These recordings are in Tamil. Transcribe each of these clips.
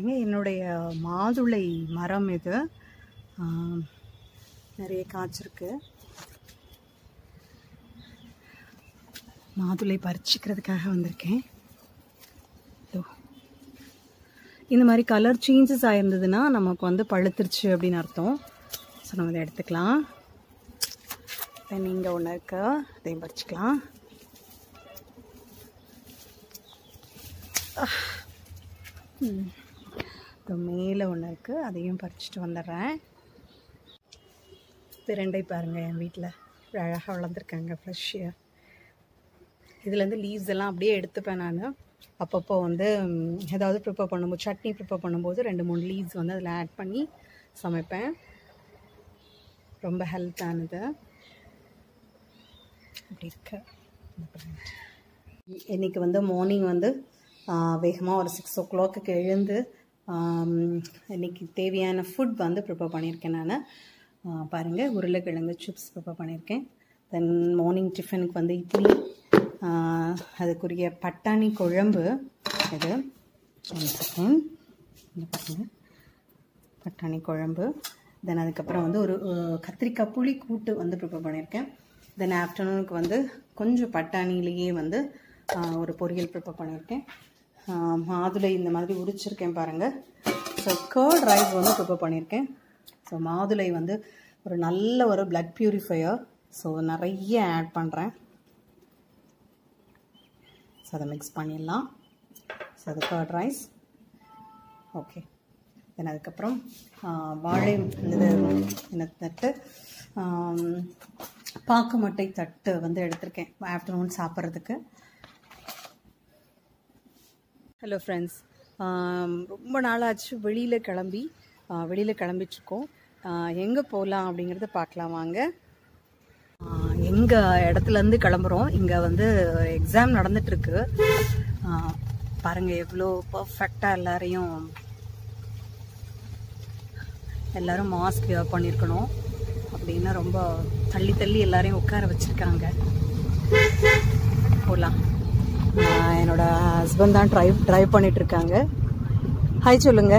பாருங்க என்னுடைய மாதுளை மரம் இது ஆம், நிறைய காய்ச்சிருக்கு மாதுளை பறிச்சுக்கிறதுக்காக வந்திருக்கேன் இதோ. இந்த மாதிரி கலர் சேஞ்சஸ் ஆயிருந்ததுன்னா நமக்கு வந்து பழுத்துருச்சு அப்படின்னு அர்த்தம் ஸோ நம்ம இதை எடுத்துக்கலாம் தென் இங்கே ஒன்று இருக்கு அதையும் பறிச்சுக்கலாம் இப்போ மேலே ஒன்று இருக்குது அதையும் பறிச்சுட்டு வந்துடுறேன் பிரண்டை பாருங்கள் என் வீட்டில் அழகாக வளர்ந்துருக்காங்க ஃப்ரெஷ்ஷாக இதுலேருந்து லீவ்ஸ் எல்லாம் அப்படியே எடுத்துப்பேன் நான் அப்பப்போ வந்து ம், ஏதாவது ப்ரிப்பேர் பண்ணும்போது சட்னி ப்ரிப்பேர் பண்ணும்போது ரெண்டு மூணு லீவ்ஸ் வந்து அதில் ஆட் பண்ணி சமைப்பேன் ரொம்ப ஹெல்த்தானது அப்படி இருக்கு இன்னைக்கு வந்து மார்னிங் வந்து வேகமாக ஒரு சிக்ஸ் ஓ கிளாக்கு எழுந்து ஆம், இன்னைக்கு தேவையான ஃபுட் வந்து ப்ரிப்பேர் பண்ணியிருக்கேன் நான் பாருங்கள் உருளைக்கிழங்கு சிப்ஸ் ப்ரிப்பேர் பண்ணியிருக்கேன் தென் மார்னிங் டிஃபனுக்கு வந்து இட்லி ஆ, அதுக்குரிய பட்டாணி குழம்பு இது ஒன் செகண்ட் இங்க பாருங்க பட்டாணி குழம்பு தென் அதுக்கப்புறம் வந்து ஒரு அஹ், கத்திரிக்காய் புளி கூட்டு வந்து ப்ரிப்பேர் பண்ணியிருக்கேன் தென் ஆஃப்டர்நூனுக்கு வந்து கொஞ்சம் பட்டாணிலேயே வந்து ஆஹ், ஒரு பொரியல் ப்ரிப்பேர் பண்ணியிருக்கேன் ஆஹ், மாதுளை இந்த மாதிரி உரிச்சிருக்கேன் பாருங்கள் ஸோ கர்ட் ரைஸ் வந்து ப்ரிப்பேர் பண்ணியிருக்கேன் ஸோ மாதுளை வந்து ஒரு நல்ல ஒரு பிளட் பியூரிஃபையர் ஸோ நிறைய ஆட் பண்ணுறேன் ஸோ அதை மிக்ஸ் பண்ணிடலாம் ஸோ அது கர்ட் ரைஸ் ஓகே தென் அதுக்கப்புறம் ஆ, வாழை இது என்ன தட்டு ஆம், பாக்கு மட்டை தட்டு வந்து எடுத்திருக்கேன் ஆஃப்டர்நூன் சாப்பிட்றதுக்கு ஹலோ ஃப்ரெண்ட்ஸ் ரொம்ப நாளாச்சு வெளியில் கிளம்பி வெளியில் கிளம்பிட்டுருக்கோம் எங்கே போகலாம் அப்படிங்கிறத பார்க்கலாம் வாங்க எங்கள் இடத்துலேருந்து கிளம்புறோம் இங்கே வந்து எக்ஸாம் நடந்துட்டுருக்கு பாருங்கள் எவ்வளோ பர்ஃபெக்டாக எல்லாரையும் எல்லாரும் மாஸ்க் வியர் பண்ணியிருக்கணும் அப்படின்னா ரொம்ப தள்ளி தள்ளி எல்லாரையும் உட்கார வச்சுருக்காங்க போகலாம் ஆஹ் என்னோட ஹஸ்பண்ட் தான் ட்ரைவ் ட்ரைவ் பண்ணிட்டு இருக்காங்க ஹாய் சொல்லுங்க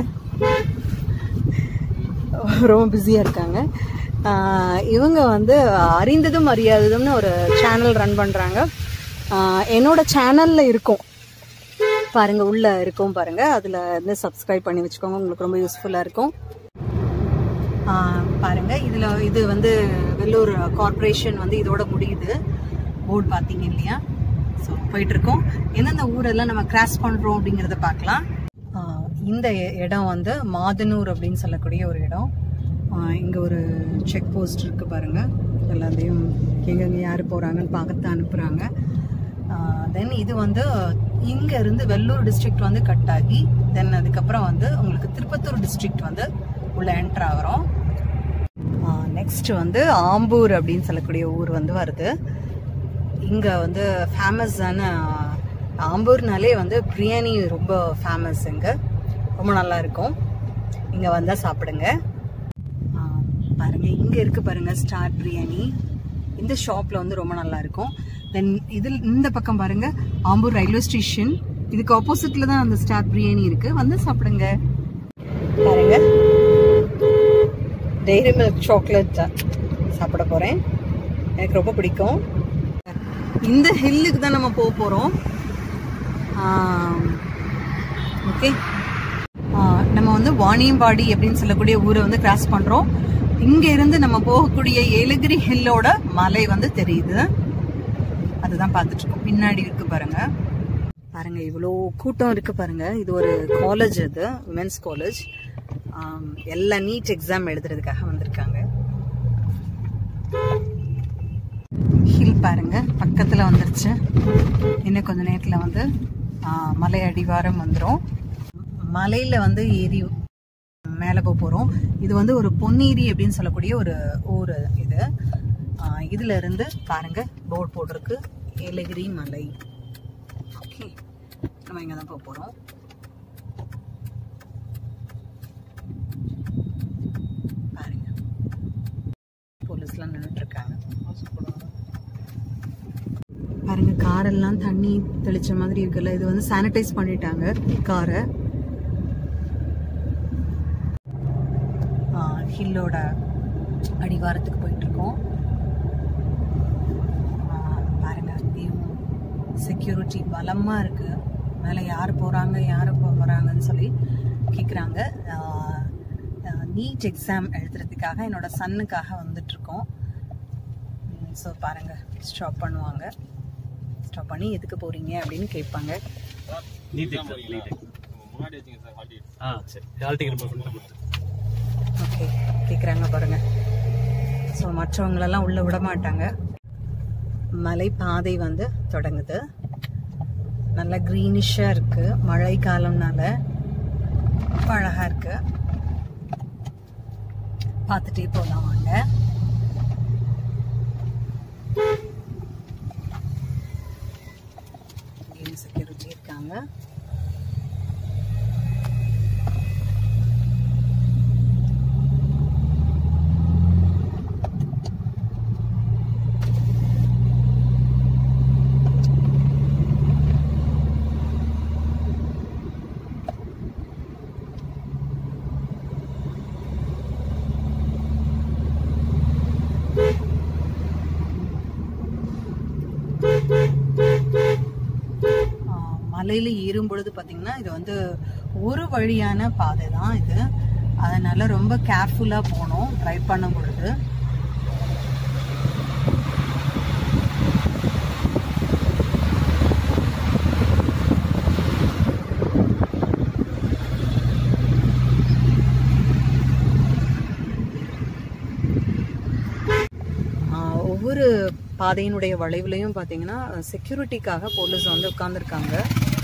ரொம்ப பிஸியாக இருக்காங்க ஆஹ் இவங்க வந்து அறிந்ததும் அறியாததும்னு ஒரு சேனல் ரன் பண்ணுறாங்க என்னோட சேனலில் இருக்கும் பாருங்க உள்ள இருக்கும் பாருங்க அதில் வந்து சப்ஸ்கிரைப் பண்ணி வச்சுக்கோங்க உங்களுக்கு ரொம்ப யூஸ்ஃபுல்லாக இருக்கும் ஆஹ் பாருங்க இதுல இது வந்து வெள்ளூர் கார்ப்பரேஷன் வந்து இதோட முடியுது போர்டு பாத்தீங்க இல்லையா ஸோ போயிட்டு இருக்கோம் எந்தெந்த ஊரெல்லாம் நம்ம கிராஸ் பண்றோம் அப்படிங்கறத பார்க்கலாம் ஆஹ் இந்த இ- இடம் வந்து மாதனூர் அப்படின்னு சொல்லக்கூடிய ஒரு இடம் ஆஹ் இங்க ஒரு செக் போஸ்ட் இருக்கு பாருங்க எல்லாத்தையும் எங்கெங்க யார் போறாங்கன்னு பார்க்கத்தான் அனுப்புறாங்க தென் இது வந்து இங்க இருந்து வெள்ளூர் டிஸ்ட்ரிக்ட் வந்து கட் ஆகி தென் அதுக்கப்புறம் வந்து உங்களுக்கு திருப்பத்தூர் டிஸ்ட்ரிக்ட் வந்து உள்ள என்டர் ஆகிறோம் நெக்ஸ்ட் வந்து ஆம்பூர் அப்படின்னு சொல்லக்கூடிய ஊர் வந்து வருது இங்க வந்து ஃபேமஸான ஆம்பூர்னாலே வந்து பிரியாணி ரொம்ப ஃபேமஸ் இங்க ரொம்ப நல்லா இருக்கும் இங்க வந்தா சாப்பிடுங்க ஆ, பாருங்க இங்க இருக்கு பாருங்க ஸ்டார் பிரியாணி இந்த ஷாப்ல வந்து ரொம்ப நல்லா இருக்கும் தென் இதில் இந்த பக்கம் பாருங்க ஆம்பூர் ரயில்வே ஸ்டேஷன் இதுக்கு ஆப்போசிட்ல தான் அந்த ஸ்டார் பிரியாணி இருக்கு வந்து சாப்பிடுங்க பாருங்க டெய்ரி மில்க் சாக்லேட் சாப்பிட போறேன் எனக்கு ரொம்ப பிடிக்கும் இந்த ஹில்லுக்கு தான் நம்ம போக போறோம் ஓகே நம்ம வந்து வாணியம்பாடி அப்படின்னு சொல்லக்கூடிய ஊரை வந்து கிராஸ் பண்றோம் இங்க இருந்து நம்ம போகக்கூடிய ஏலகிரி ஹில்லோட மலை வந்து தெரியுது அதுதான் பார்த்துட்டு இருக்கோம் பின்னாடி இருக்கு பாருங்க பாருங்க இவ்வளோ கூட்டம் இருக்கு பாருங்க இது ஒரு காலேஜ் அது விமென்ஸ் காலேஜ் எல்லா நீட் எக்ஸாம் எழுதுறதுக்காக வந்திருக்காங்க ஹில் பாருங்க பக்கத்துல வந்துருச்சு இன்னும் கொஞ்ச நேரத்துல வந்து ஆ, மலை அடிவாரம் வந்துரும் மலையில வந்து ஏறி மேலே போக போறோம் இது வந்து ஒரு பொன்னேரி அப்படின்னு சொல்லக்கூடிய ஒரு ஊர் இது ஆ, இதுல இருந்து பாருங்க போர்டு போட்டிருக்கு ஏலகிரி மலை ஓகே நம்ம இங்க தான் போக போறோம் பாருங்க போலீஸ்லாம் நின்றுட்டு இருக்காங்க பாருங்க காரெல்லாம் தண்ணி தெளிச்ச மாதிரி இருக்குல்ல இது வந்து சானிடைஸ் பண்ணிட்டாங்க காரை ஹில்லோட அடிவாரத்துக்கு போயிட்டு இருக்கோம் ஆஹ் பாருங்க அங்கேயும் செக்யூரிட்டி பலமா இருக்கு மேலே யார் போறாங்க யார் போறாங்கன்னு சொல்லி கேட்குறாங்க நீட் எக்ஸாம் எழுதுறதுக்காக என்னோட சன்னுக்காக வந்துட்டு இருக்கோம் ஸோ பாருங்க ஸ்டாப் பண்ணுவாங்க ஸ்டாப் பண்ணி எதுக்கு போறீங்க அப்படின்னு கேட்பாங்க நீட் எக்ஸாம் நீட் ஆ சரி ஹால் டிக்கெட் புக் பண்ணிட்டு ஓகே கேட்குறாங்க பாருங்க ஸோ மற்றவங்களெல்லாம் உள்ள விட மாட்டாங்க மலை பாதை வந்து தொடங்குது நல்லா க்ரீனிஷாக இருக்கு மழை காலம்னால ரொம்ப அழகா இருக்கு பார்த்துட்டே போகலாம் வாங்க செக்யூரிட்டி இருக்காங்க ஆஹ் மலையில ஏறும் பொழுது பாத்தீங்கன்னா இது வந்து ஒரு வழியான பாதை தான் இது அதனால ரொம்ப கேர்ஃபுல்லா போகணும் ட்ரைவ் பண்ணும் பொழுது ஆஹ் ஒவ்வொரு பாதையினுடைய வளைவுலையும் பாத்தீங்கன்னா செக்யூரிட்டிக்காக போலீஸ் வந்து உட்கார்ந்துருக்காங்க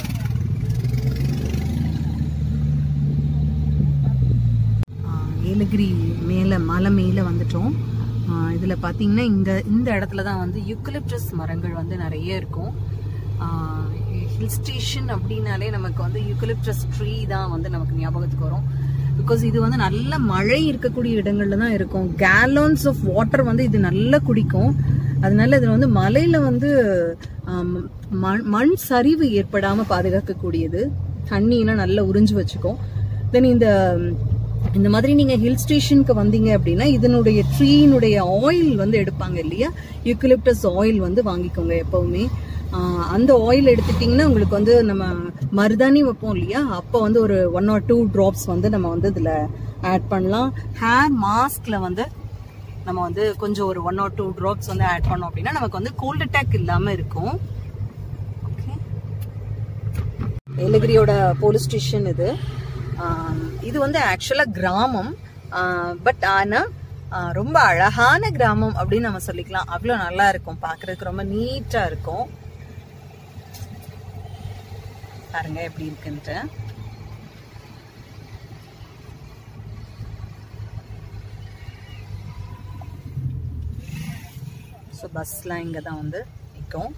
ஏலகிரி மேலே மலை மேலே வந்துட்டோம் ஆஹ் இதுல பாத்தீங்கன்னா இங்க இந்த இடத்துல தான் வந்து யூக்கலிப்டஸ் மரங்கள் வந்து நிறைய இருக்கும் ஹில் ஸ்டேஷன் அப்படின்னாலே நமக்கு வந்து யூக்கலிப்டஸ் ட்ரீ தான் வந்து நமக்கு ஞாபகத்துக்கு வரும் பிகாஸ் இது வந்து நல்ல மழை இருக்கக்கூடிய இடங்கள்ல தான் இருக்கும் கேலன்ஸ் ஆஃப் வாட்டர் வந்து இது நல்லா குடிக்கும் அதனால இது வந்து மலையில வந்து ஆம், மண் மண் சரிவு ஏற்படாம பாதுகாக்கக்கூடியது தண்ணியெல்லாம் நல்லா உறிஞ்சு வச்சுக்கும் தென் இந்த இந்த மாதிரி நீங்க ஹில் ஸ்டேஷனுக்கு வந்தீங்க அப்படின்னா இதனுடைய ட்ரீனுடைய ஆயில் வந்து எடுப்பாங்க இல்லையா யூக்கலிப்டஸ் ஆயில் வந்து வாங்கிக்கோங்க எப்பவுமே ஆஹ் அந்த ஆயில் எடுத்துட்டீங்கன்னா உங்களுக்கு வந்து நம்ம மருதாணி வைப்போம் இல்லையா அப்போ வந்து ஒரு ஒன் ஆர் டூ ட்ராப்ஸ் வந்து நம்ம வந்து இதுல ஆட் பண்ணலாம் ஹேர் மாஸ்க்ல வந்து நம்ம வந்து கொஞ்சம் ஒரு ஒன் ஆர் டூ ட்ராப்ஸ் வந்து ஆட் பண்ணோம் அப்படின்னா நமக்கு வந்து கோல்ட் அட்டாக் இல்லாம இருக்கும் ஓகே ஏலகிரியோட போலீஸ் ஸ்டேஷன் இது ஆம், இது வந்து ஆக்சுவலா கிராமம் பட் ஆனா ஆ, ரொம்ப அழகான கிராமம் அப்படின்னு நம்ம சொல்லிக்கலாம் அவ்வளோ நல்லா இருக்கும் பார்க்கிறதுக்கு ரொம்ப நீட்டா இருக்கும் பாருங்க எப்படி இருக்குன்ட்டு ஸோ பஸ்லாம் இங்கே தான் வந்து நிற்கும்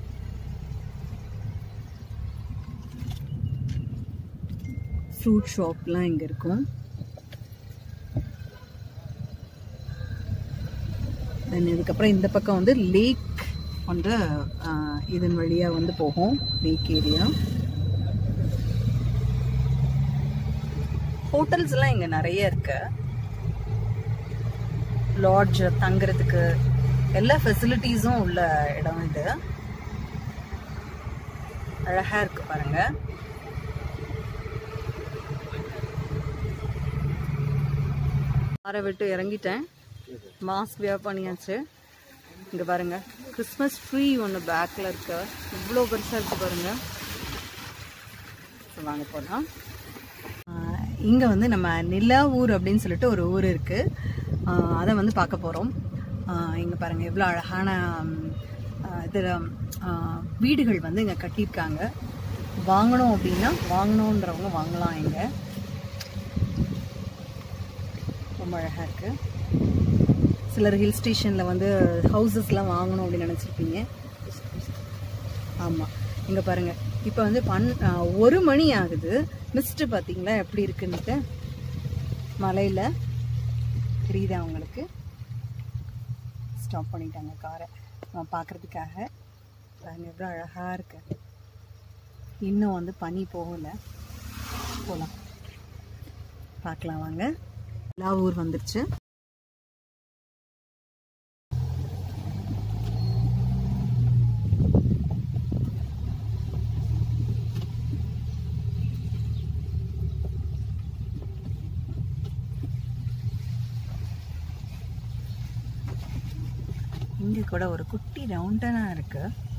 ஃப்ரூட் ஷாப்லாம் இங்கே இருக்கும் தென் இதுக்கப்புறம் இந்த பக்கம் வந்து லேக் வந்து ஆஹ், இதன் வழியாக வந்து போகும் லேக் ஏரியா ஹோட்டல்ஸ்லாம் இங்கே நிறைய இருக்கு லாட்ஜ் தங்குறதுக்கு எல்லா ஃபெசிலிட்டிஸும் உள்ள இடம் இது அழகா இருக்கு பாருங்க காரை விட்டு இறங்கிட்டேன் மாஸ்க் வியர் பண்ணியாச்சு இங்க பாருங்க கிறிஸ்மஸ் ட்ரீ ஒன்று பேக்ல இருக்கு இவ்வளோ பெருசா இருக்கு பாருங்க So, வாங்க போகலாம் இங்கே வந்து நம்ம நிலாவூர் அப்படின்னு சொல்லிட்டு ஒரு ஊர் இருக்கு ஆஹ் அதை வந்து பார்க்க போகிறோம் இங்கே பாருங்க எவ்வளோ அழகான ம், ஆஹ் இது ஆஹ் வீடுகள் வந்து இங்கே கட்டியிருக்காங்க வாங்கணும் அப்படின்னா வாங்கணுன்றவங்க வாங்கலாம் இங்கே ரொம்ப அழகாக இருக்கு சிலர் ஹில் ஸ்டேஷனில் வந்து ஹவுசஸ்லாம் வாங்கணும் அப்படின்னு நினச்சிருப்பீங்க ஆமாம் இங்கே பாருங்கள் இப்போ வந்து பன் ஆ, ஒரு மணி ஆகுது மிஸ்ட்டு பார்த்தீங்களா எப்படி இருக்குன்னுட்டு மலையில் தெரியுதா உங்களுக்கு ஸ்டாப் பண்ணிட்டாங்க காரை நான் பார்க்குறதுக்காக பாருங்க எவ்வளோ அழகாக இருக்கு இன்னும் வந்து பனி போகலை போகலாம் பார்க்கலாம் வாங்க எல்லா ஊர் வந்துருச்சு இங்கே கூட ஒரு குட்டி ரவுண்டனாக இருக்கு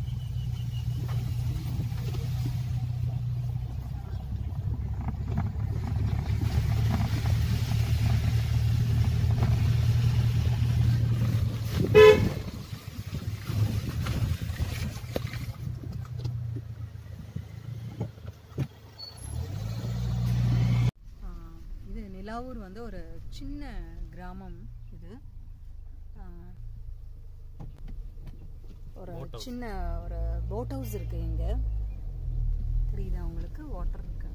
ஆ, இது நிலாவூர் வந்து ஒரு சின்ன கிராமம் இது ஆ, ஒரு சின்ன ஒரு போட் ஹவுஸ் இருக்கு இங்க தெரியுதா உங்களுக்கு வாட்டர் இருக்காங்க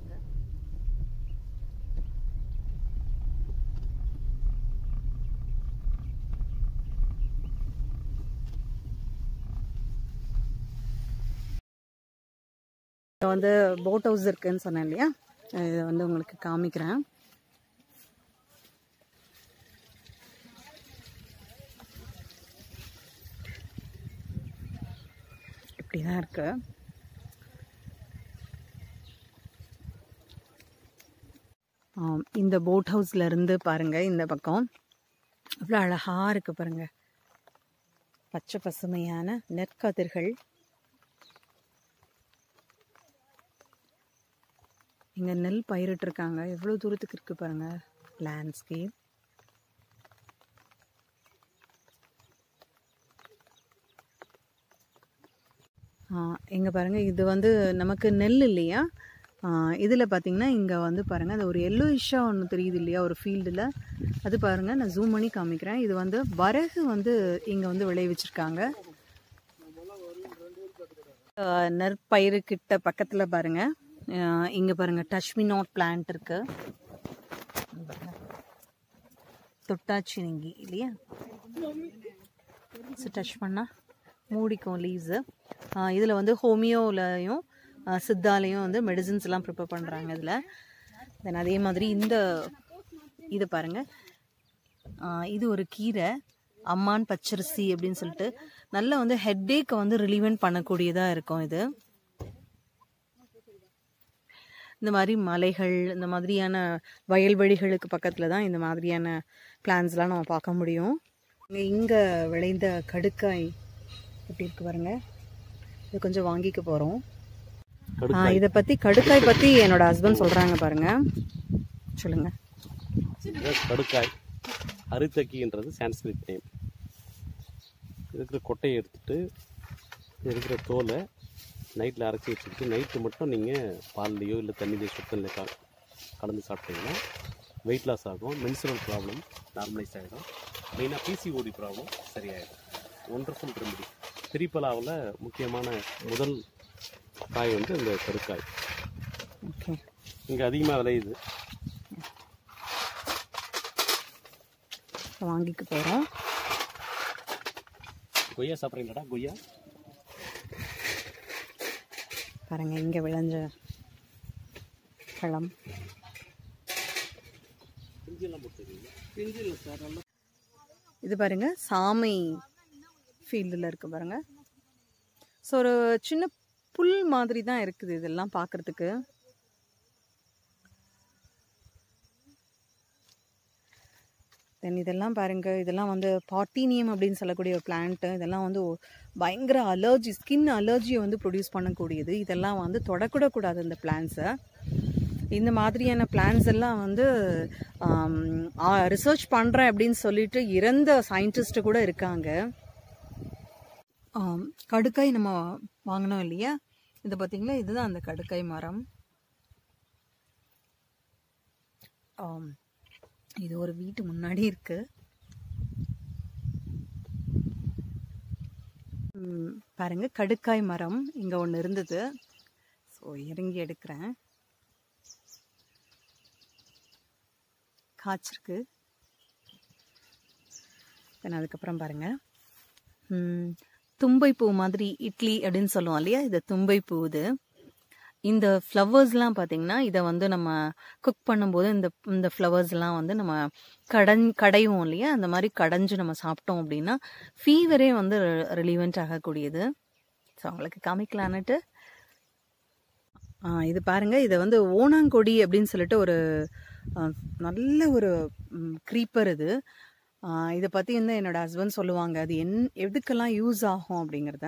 இங்க வந்து போட் ஹவுஸ் இருக்குன்னு சொன்னேன் இல்லையா இதை வந்து உங்களுக்கு காமிக்கிறேன் இப்படி தான் இருக்கு ஆம், இந்த போட் ஹவுஸ்ல இருந்து பாருங்க இந்த பக்கம் அவ்வளோ அழகா இருக்கு பாருங்க பச்சை பசுமையான நெற்கதிர்கள் இங்க நெல் பயிரிட்டு இருக்காங்க எவ்வளவு தூரத்துக்கு இருக்கு பாருங்க லேண்ட்ஸ்கேப் இங்க பாருங்க இது வந்து நமக்கு நெல் இல்லையா இதில் பார்த்தீங்கன்னா இங்கே வந்து பாருங்கள் அது ஒரு எல்லோயிஷாக ஒன்று தெரியுது இல்லையா ஒரு ஃபீல்டில் அது பாருங்கள் நான் ஜூம் பண்ணி காமிக்கிறேன் இது வந்து வரகு வந்து இங்கே வந்து விளைவிச்சிருக்காங்க ஆஹ் நெற்பயிறுக்கிட்ட பக்கத்தில் பாருங்கள் இங்கே பாருங்கள் டச்மி நோட் பிளான்ட் இருக்கு இங்க பாருங்க. தொட்டாச்சி நீங்கி இல்லையா டச் பண்ணால் மூடிக்கும் லீவ்ஸு இதில் வந்து ஹோமியோலையும் சித்தாலையும் வந்து மெடிசின்ஸ் எல்லாம் ப்ரிப்பேர் பண்ணுறாங்க இதில் தென் அதே மாதிரி இந்த இது பாருங்கள் இது ஒரு கீரை அம்மான் பச்சரிசி அப்படின்னு சொல்லிட்டு நல்லா வந்து ஹெட்டேக்கை வந்து ரிலீவெண்ட் பண்ணக்கூடியதாக இருக்கும் இது இந்த மாதிரி மலைகள் இந்த மாதிரியான வயல்வெளிகளுக்கு பக்கத்தில் தான் இந்த மாதிரியான பிளான்ஸ்லாம் நம்ம பார்க்க முடியும் இங்கே இங்கே விளைந்த கடுக்காய் எப்படி இருக்கு பாருங்க இது கொஞ்சம் வாங்கிக்க போகிறோம் இதை பற்றி கடுக்காய் பற்றி என்னோட ஹஸ்பண்ட் சொல்கிறாங்க பாருங்க சொல்லுங்க இது கடுக்காய் அரித்தக்கின்றது சான்ஸ்கிரிட் நேம் இருக்கிற கொட்டையை எடுத்துட்டு இருக்கிற தோலை நைட்டில் அரைச்சி வச்சுக்கிட்டு நைட்டு மட்டும் நீங்கள் பால்லையோ இல்லை தண்ணிலையோ சுத்தனில் கல கலந்து சாப்பிட்டீங்கன்னா வெயிட் லாஸ் ஆகும் மென்சுரல் ப்ராப்ளம் நார்மலைஸ் ஆகிடும் மெயினாக பிசிஓடி ப்ராப்ளம் சரியாயிடும் ஒண்டர்ஃபுல் ரெமெடி திரிப்பலாவில் முக்கியமான முதல் காய் வந்து இந்த கருக்காய் ஓகே இங்கே அதிகமாக விளையுது வாங்கிக்க போகிறோம் கொய்யா சாப்பிட்றீங்களாடா கொய்யா பாருங்க இங்கே விளைஞ்ச பழம் பிஞ்செல்லாம் போட்டுருக்கீங்க பிஞ்சு இல்லை சார் நல்லா இது பாருங்க சாமை ஃபீல்டில் இருக்கு பாருங்க ஸோ ஒரு சின்ன புல் மாதிரி தான் இருக்குது இதெல்லாம் பார்க்கறதுக்கு தென் இதெல்லாம் பாருங்க இதெல்லாம் வந்து பாட்டினியம் அப்படின்னு சொல்லக்கூடிய ஒரு பிளான்ட்டு இதெல்லாம் வந்து ஒ- பயங்கர அலர்ஜி ஸ்கின் அலர்ஜியை வந்து ப்ரொடியூஸ் பண்ணக்கூடியது இதெல்லாம் வந்து தொடக்கூட கூடாது இந்த பிளான்ஸை இந்த மாதிரியான பிளான்ஸ் எல்லாம் வந்து ரிசர்ச் பண்ணுறேன் அப்படின்னு சொல்லிட்டு இறந்த சயின்டிஸ்ட் கூட இருக்காங்க ஆம், கடுக்காய் நம்ம வாங்கினோம் இல்லையா இது பார்த்தீங்களா இதுதான் அந்த கடுக்காய் மரம் ஆம், இது ஒரு வீட்டு முன்னாடி இருக்கு ம், பாருங்க கடுக்காய் மரம் இங்க ஒன்று இருந்தது ஸோ இறங்கி எடுக்கிறேன் காய்ச்சிருக்கு தென் அதுக்கப்புறம் பாருங்க ம், தும்பை பூ மாதிரி இட்லி அப்படின்னு சொல்லுவோம் இல்லையா இது தும்பை பூ இது இந்த ஃப்ளவர்ஸ்லாம் பார்த்தீங்கன்னா இதை வந்து நம்ம குக் பண்ணும்போது இந்த இந்த ஃப்ளவர்ஸ்லாம் வந்து நம்ம கடன் கடைவோம் இல்லையா அந்த மாதிரி கடைஞ்சு நம்ம சாப்பிட்டோம் அப்படின்னா ஃபீவரே வந்து ரிலீவெண்ட் ஆகக்கூடியது ஸோ அவங்களுக்கு காமிக்கலான்னுட்டு ஆ, இது பாருங்க இதை வந்து ஓணாங்கொடி அப்படின்னு சொல்லிட்டு ஒரு ஆ, நல்ல ஒரு க்ரீப்பர் இது இதை பற்றி வந்து என்னோட ஹஸ்பண்ட் சொல்லுவாங்க அது என் எதுக்கெல்லாம் யூஸ் ஆகும் அப்படிங்கிறத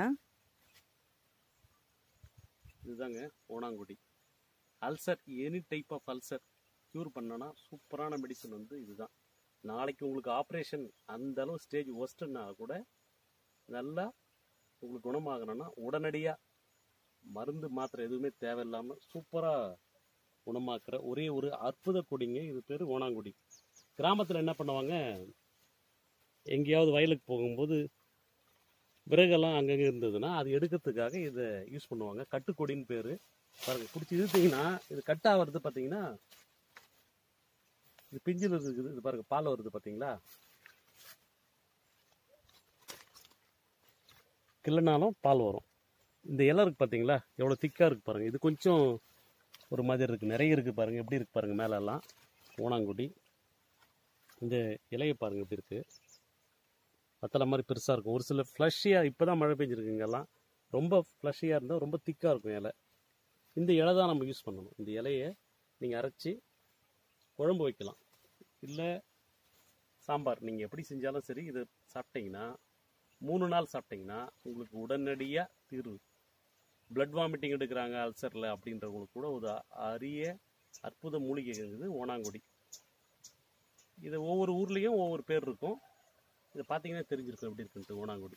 இதுதாங்க ஓணாங்குடி ulcer any type of ulcer cure பண்ணனா சூப்பரான மெடிசன் வந்து இதுதான் நாளைக்கு உங்களுக்கு ஆப்ரேஷன் அந்த அளவு ஸ்டேஜ் ஒஸ்ட்டுன்னா கூட நல்லா உங்களுக்கு குணமாகணும்னா உடனடியாக மருந்து மாத்திரை எதுவுமே தேவையில்லாமல் சூப்பராக குணமாக்குற ஒரே ஒரு அற்புத கொடிங்க இது பேர் ஓணாங்குடி கிராமத்தில் என்ன பண்ணுவாங்க எங்கேயாவது வயலுக்கு போகும்போது விறகெல்லாம் அங்கங்கே இருந்ததுன்னா அது எடுக்கிறதுக்காக இதை யூஸ் பண்ணுவாங்க கட்டுக்கொடின்னு பேர் பாருங்க பிடிச்சி இழுத்தீங்கன்னா இது கட் ஆகிறது பார்த்தீங்கன்னா இது பிஞ்சில் இருக்குது இது பாருங்க பால் வருது பார்த்தீங்களா கிள்ளனாலும் பால் வரும் இந்த இலை இருக்கு பார்த்தீங்களா எவ்வளோ திக்காக இருக்கு பாருங்க இது கொஞ்சம் ஒரு மாதிரி இருக்கு நிறைய இருக்கு பாருங்க எப்படி இருக்கு பாருங்க மேல எல்லாம் ஓணாங்குடி இந்த இலையை பாருங்க எப்படி இருக்கு வத்தலை மாதிரி பெருசாக இருக்கும் ஒரு சில ஃப்ளஷியாக இப்போ தான் மழை பெஞ்சிருக்கு இங்கெல்லாம் ரொம்ப ஃப்ளஷியாக இருந்தால் ரொம்ப திக்காக இருக்கும் இலை இந்த இலை தான் நம்ம யூஸ் பண்ணணும் இந்த இலையை நீங்கள் அரைச்சி குழம்பு வைக்கலாம் இல்லை சாம்பார் நீங்கள் எப்படி செஞ்சாலும் சரி இதை சாப்பிட்டீங்கன்னா மூணு நாள் சாப்பிட்டீங்கன்னா உங்களுக்கு உடனடியாக தீர்வு பிளட் வாமிட்டிங் எடுக்கிறாங்க அல்சரில் அப்படின்றவங்களுக்கு கூட ஒரு அரிய அற்புத மூலிகை இருக்குது ஓணாங்குடி இது ஒவ்வொரு ஊர்லேயும் ஒவ்வொரு பேர் இருக்கும் இதை பார்த்தீங்கன்னா தெரிஞ்சிருக்கும் எப்படி இருக்குன்ட்டு ஓணாங்குடி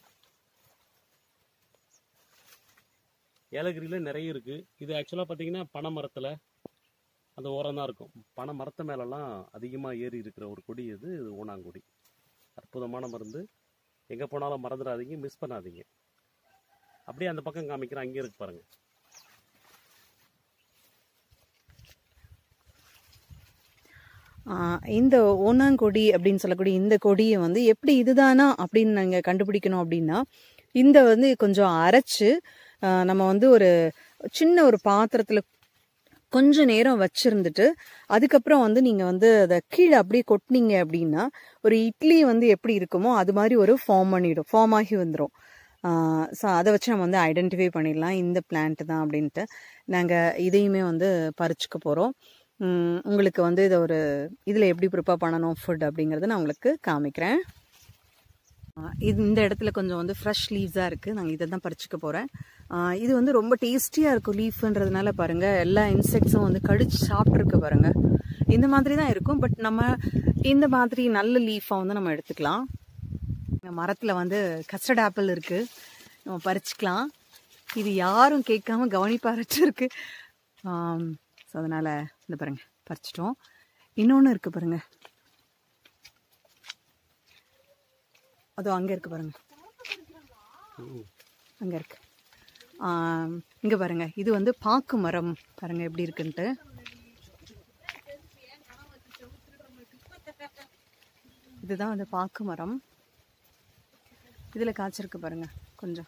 ஏலகிரியில் நிறைய இருக்குது இது ஆக்சுவலாக பார்த்தீங்கன்னா பனை மரத்தில் அந்த ஓரம் தான் இருக்கும் பனை மரத்து மேலெல்லாம் அதிகமாக ஏறி இருக்கிற ஒரு கொடி இது இது ஓணாங்குடி அற்புதமான மருந்து எங்கே போனாலும் மறந்துடாதீங்க மிஸ் பண்ணாதீங்க அப்படியே அந்த பக்கம் காமிக்கிறேன் அங்கே இருக்கு பாருங்க ஆஹ் இந்த ஓனாங்கொடி அப்படின்னு சொல்லக்கூடிய இந்த கொடியை வந்து எப்படி இதுதானா அப்படின்னு நாங்கள் கண்டுபிடிக்கணும் அப்படின்னா இந்த வந்து கொஞ்சம் அரைச்சு ஆஹ் நம்ம வந்து ஒரு சின்ன ஒரு பாத்திரத்தில் கொஞ்ச நேரம் வச்சிருந்துட்டு அதுக்கப்புறம் வந்து நீங்கள் வந்து அதை கீழே அப்படியே கொட்டினீங்க அப்படின்னா ஒரு இட்லி வந்து எப்படி இருக்குமோ அது மாதிரி ஒரு ஃபார்ம் பண்ணிடும் ஃபார்ம் ஆகி வந்துடும் ஸோ அதை வச்சு நம்ம வந்து ஐடென்டிஃபை பண்ணிடலாம் இந்த பிளான்ட் தான் அப்படின்ட்டு நாங்கள் இதையுமே வந்து பறிச்சுக்க போகிறோம் உங்களுக்கு வந்து இதை ஒரு இதில் எப்படி ப்ரிப்பேர் பண்ணணும் ஃபுட் அப்படிங்கிறத நான் உங்களுக்கு காமிக்கிறேன் ஆஹ் இது இந்த இடத்துல கொஞ்சம் வந்து ஃப்ரெஷ் லீவ்ஸாக இருக்குது நாங்கள் இதை தான் பறிச்சுக்க போகிறேன் இது வந்து ரொம்ப டேஸ்டியாக இருக்கும் லீஃப்ன்றதுனால பாருங்கள் எல்லா இன்செக்ட்ஸும் வந்து கடிச்சு சாப்பிட்ருக்கு பாருங்கள் இந்த மாதிரி தான் இருக்கும் பட் நம்ம இந்த மாதிரி நல்ல லீஃபாக வந்து நம்ம எடுத்துக்கலாம் மரத்தில் வந்து கஸ்டர்ட் ஆப்பிள் இருக்குது நம்ம பறிச்சுக்கலாம் இது யாரும் கேட்காம கவனிப்பாரச்சு இருக்கு ஸோ அதனால் இந்த பாருங்க பறிச்சிட்டோம் இன்னொன்று இருக்குது பாருங்க அதோ அங்கே இருக்கு பாருங்க அங்கே இருக்கு இங்கே பாருங்க இது வந்து பாக்கு மரம் பாருங்க எப்படி இருக்குன்ட்டு இதுதான் வந்து பாக்கு மரம் இதில் காய்ச்சிருக்கு பாருங்க கொஞ்சம்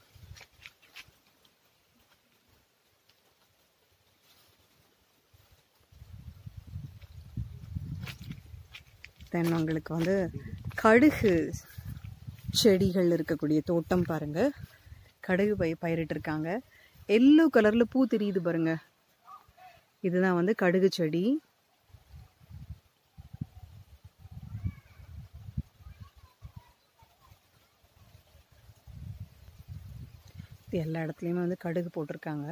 தென் உங்களுக்கு வந்து கடுகு செடிகள் இருக்கக்கூடிய தோட்டம் பாருங்க கடுகு பய பயிரிட்டு இருக்காங்க எல்லோ கலர்ல பூ தெரியுது பாருங்க இதுதான் வந்து கடுகு செடி இது எல்லா இடத்துலையுமே வந்து கடுகு போட்டிருக்காங்க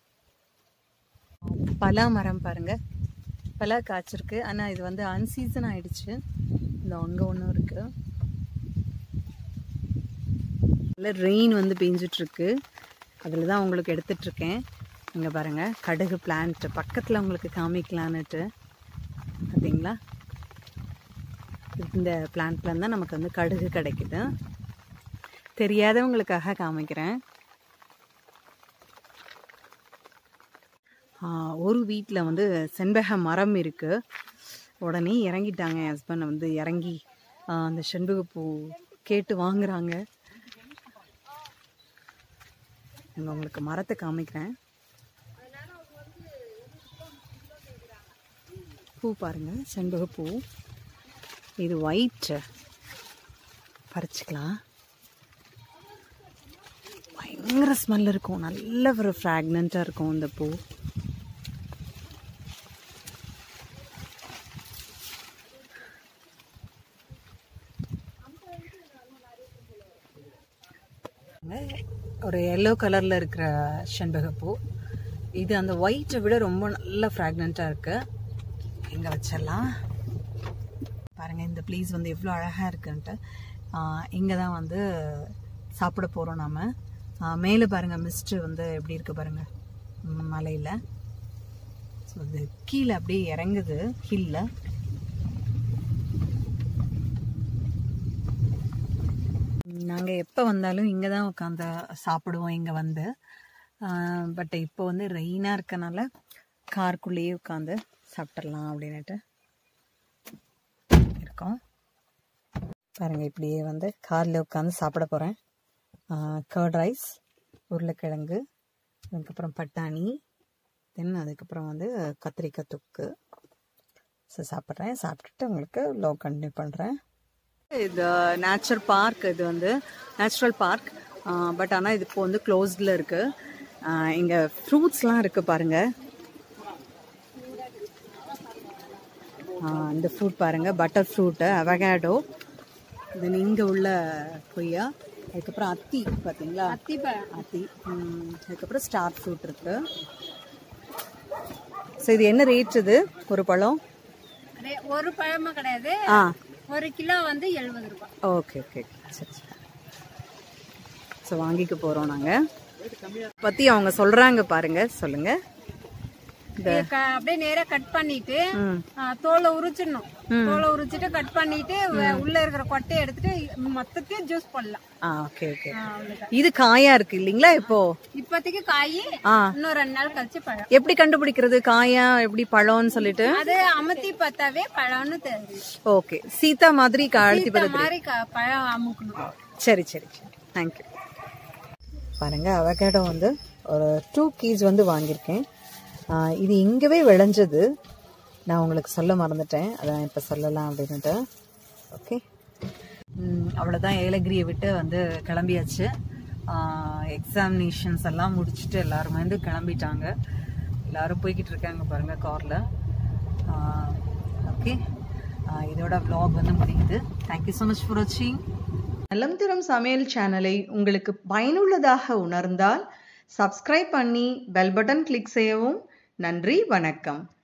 பலா மரம் பாருங்க பலா காய்ச்சிருக்கு ஆனால் இது வந்து அன்சீசன் ஆயிடுச்சு இந்த அங்கே ஒன்றும் இருக்கு நல்ல ரெயின் வந்து பெஞ்சிட்ருக்கு அதில் தான் உங்களுக்கு எடுத்துட்ருக்கேன் இங்கே பாருங்கள் கடுகு பிளான்ட் பக்கத்தில் உங்களுக்கு காமிக்கலான்னுட்டு பார்த்தீங்களா இந்த பிளான்ட்லேருந்து தான் நமக்கு வந்து கடுகு கிடைக்குது தெரியாதவங்களுக்காக காமிக்கிறேன் ஒரு வீட்டில் வந்து செண்பக மரம் இருக்குது உடனே இறங்கிட்டாங்க என் ஹஸ்பண்ட் வந்து இறங்கி அந்த செண்பகப்பூ கேட்டு வாங்குறாங்க நான் உங்களுக்கு மரத்தை காமிக்கிறேன் பூ பாருங்க செண்பகப்பூ இது ஒயிட் பறிச்சுக்கலாம் பயங்கர ஸ்மெல் இருக்கும் நல்ல ஒரு ஃப்ராக்னண்ட்டாக இருக்கும் இந்த பூ பாருங்க ஒரு எல்லோ கலரில் இருக்கிற செண்பகப்பூ இது அந்த ஒயிட்டை விட ரொம்ப நல்ல ஃப்ராக்னண்ட்டாக இருக்கு இங்கே வச்சிடலாம் பாருங்க இந்த ப்ளீஸ் வந்து எவ்வளோ அழகாக இருக்குன்ட்டு இங்கே தான் வந்து சாப்பிட போகிறோம் நாம மேலே பாருங்க மிஸ்ட் வந்து எப்படி இருக்கு பாருங்க மலையில் ஸோ இது கீழே அப்படியே இறங்குது ஹில்ல நாங்கள் எப்போ வந்தாலும் இங்கே தான் உட்காந்து சாப்பிடுவோம் இங்கே வந்து பட் இப்போ வந்து ரெயினாக இருக்கனால காருக்குள்ளேயே உட்காந்து சாப்பிட்றலாம் அப்படின்னுட்டு இருக்கோம் பாருங்கள் இப்படியே வந்து காரில் உட்காந்து சாப்பிட போகிறேன் கர்ட் ரைஸ் உருளைக்கிழங்கு அதுக்கப்புறம் பட்டாணி தென் அதுக்கப்புறம் வந்து கத்திரிக்காய் தொக்கு ஸோ சாப்பிட்றேன் சாப்பிட்டுட்டு உங்களுக்கு லோ கண்டினியூ பண்ணுறேன் இது நேச்சர் பார்க் இது வந்து நேச்சுரல் பார்க் பட் ஆனால் இது இப்போ வந்து க்ளோஸ்டில் இருக்குது இங்கே ஃப்ரூட்ஸ்லாம் இருக்குது பாருங்கள் இந்த ஃப்ரூட் பாருங்கள் பட்டர் ஃப்ரூட்டு அவகேடோ இது இங்கே உள்ள கொய்யா அதுக்கப்புறம் அத்தி பார்த்தீங்களா அத்தி அத்தி ம், அதுக்கப்புறம் ஸ்டார் ஃப்ரூட் இருக்கு ஸோ இது என்ன ரேட் இது ஒரு பழம் ஒரு பழமும் கிடையாது ஆ ஒரு கிலோ வந்து எழுபது ரூபாய் ஓகே ஓகே சரி சரி ஸோ வாங்கிக்க போகிறோம் நாங்கள் பற்றி அவங்க சொல்கிறாங்க பாருங்க சொல்லுங்க இது க- அப்படியே நேரா கட் பண்ணிட்டு ம் ஆ, தோலை உரிச்சிடணும் தோலை உரிச்சிட்டு கட் பண்ணிட்டு வ- உள்ள இருக்கிற கொட்டையை எடுத்துட்டு மொத்தத்தையும் ஜூஸ் போடலாம் ஆ ஓகே ஓகே ஆ, அவ்வளவுதான் இது காயா இருக்கு இல்லைங்களா இப்போ இப்போதைக்கு காய் ஆ இன்னும் ரெண்டு நாள் கழிச்சு பழம் எப்படி கண்டுபிடிக்கிறது காயா எப்படி பழம்னு சொல்லிட்டு அது அமுத்தி பார்த்தாவே பழம்னு தெரியும் ஓகே சீதா மாதிரி கழுத்தி இந்த மாதிரி க- பழம் அமுக்கணும் சரி சரி சரி தேங்க்யூ பாருங்க அவகேடோ வந்து ஒரு டூ கீஸ் வந்து வாங்கியிருக்கேன் ஆ, இது இங்கவே விளைஞ்சது நான் உங்களுக்கு சொல்ல மறந்துட்டேன் அதான் இப்போ சொல்லலாம் அப்படின்னுட்டு ஓகே அவ்வளோதான் ஏலகிரியை விட்டு வந்து கிளம்பியாச்சு எக்ஸாமினேஷன்ஸ் எல்லாம் முடிச்சுட்டு எல்லாரும் வந்து கிளம்பிட்டாங்க எல்லாரும் போய்கிட்டு இருக்காங்க பாருங்க காரில் ஓகே இதோட vlog வந்து முடியுது தேங்க்யூ ஸோ மச் ஃபார் வாட்சிங் நலம் தரும் சமையல் சேனலை உங்களுக்கு பயனுள்ளதாக உணர்ந்தால் சப்ஸ்கிரைப் பண்ணி பெல் பட்டன் கிளிக் செய்யவும் நன்றி வணக்கம்